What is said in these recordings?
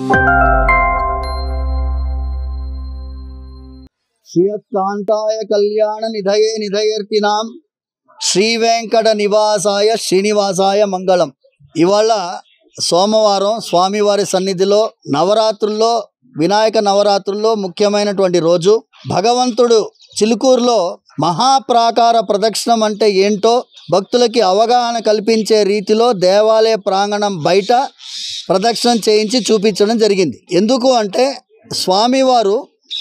శ్రీయకాంతాయ కళ్యాణ నిధయే నిధయర్తినాం శ్రీ వెంకట నివాసాయ శ్రీనివాసాయ మంగళం ఇవాళ సోమవారం స్వామివారి సన్నిధిలో నవరాత్రుల్లో వినాయక నవరాత్రుల్లో ముఖ్యమైనటువంటి రోజు భగవంతుడు చిలుకూరులో మహాప్రాకార ప్రదక్షిణం అంటే ఏంటో భక్తులకి అవగాహన కల్పించే రీతిలో దేవాలయ ప్రాంగణం బయట ప్రదక్షిణం చేయించి చూపించడం జరిగింది ఎందుకు అంటే స్వామివారు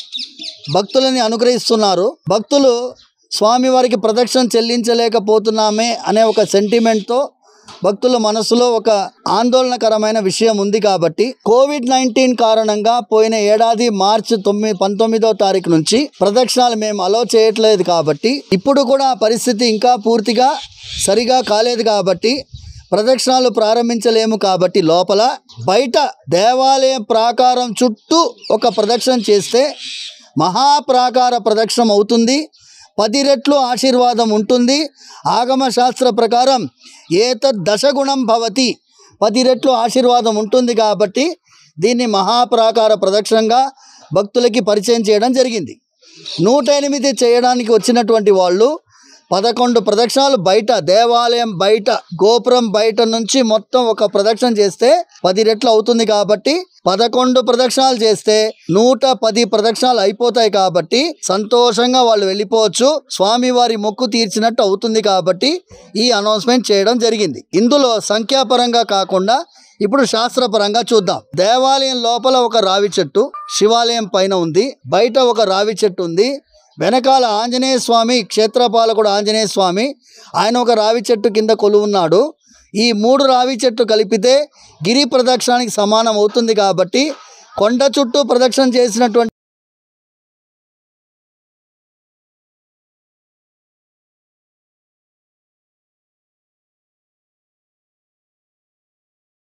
భక్తులని అనుగ్రహిస్తున్నారు భక్తులు స్వామివారికి ప్రదక్షిణ చెల్లించలేకపోతున్నామే అనే ఒక సెంటిమెంట్తో భక్తుల మనసులో ఒక ఆందోళనకరమైన విషయం ఉంది కాబట్టి కోవిడ్ నైన్టీన్ కారణంగా పోయిన ఏడాది మార్చి తొమ్మిది పంతొమ్మిదో తారీఖు నుంచి ప్రదక్షిణాలు మేము అలో చేయట్లేదు కాబట్టి ఇప్పుడు కూడా ఆ పరిస్థితి ఇంకా పూర్తిగా సరిగా కాలేదు కాబట్టి ప్రదక్షిణాలు ప్రారంభించలేము కాబట్టి లోపల బయట దేవాలయం ప్రాకారం చుట్టూ ఒక ప్రదక్షిణ చేస్తే మహాప్రాకార ప్రదక్షిణం అవుతుంది పది రెట్లు ఆశీర్వాదం ఉంటుంది ఆగమ శాస్త్ర ప్రకారం ఏతద్ దశగుణం భవతి పది రెట్లు ఆశీర్వాదం ఉంటుంది కాబట్టి దీన్ని మహాప్రాకార ప్రదక్షిణంగా భక్తులకి పరిచయం చేయడం జరిగింది నూట ఎనిమిది చేయడానికి వచ్చినటువంటి వాళ్ళు పదకొండు ప్రదక్షిణాలు బయట దేవాలయం బయట గోపురం బయట నుంచి మొత్తం ఒక ప్రదక్షిణ చేస్తే పది రెట్లు అవుతుంది కాబట్టి పదకొండు ప్రదక్షిణాలు చేస్తే నూట పది ప్రదక్షిణాలు అయిపోతాయి కాబట్టి సంతోషంగా వాళ్ళు వెళ్ళిపోవచ్చు స్వామివారి మొక్కు తీర్చినట్టు అవుతుంది కాబట్టి ఈ అనౌన్స్మెంట్ చేయడం జరిగింది ఇందులో సంఖ్యాపరంగా కాకుండా ఇప్పుడు శాస్త్రపరంగా చూద్దాం దేవాలయం లోపల ఒక రావి చెట్టు శివాలయం పైన ఉంది బయట ఒక రావి చెట్టు ఉంది వెనకాల ఆంజనేయ స్వామి క్షేత్రపాలకుడు ఆంజనేయ స్వామి ఆయన ఒక రావి చెట్టు కింద కొలువున్నాడు ఈ మూడు రావి చెట్టు కలిపితే గిరి ప్రదక్షిణానికి సమానం అవుతుంది కాబట్టి కొండ చుట్టూ ప్రదక్షిణ చేసినటువంటి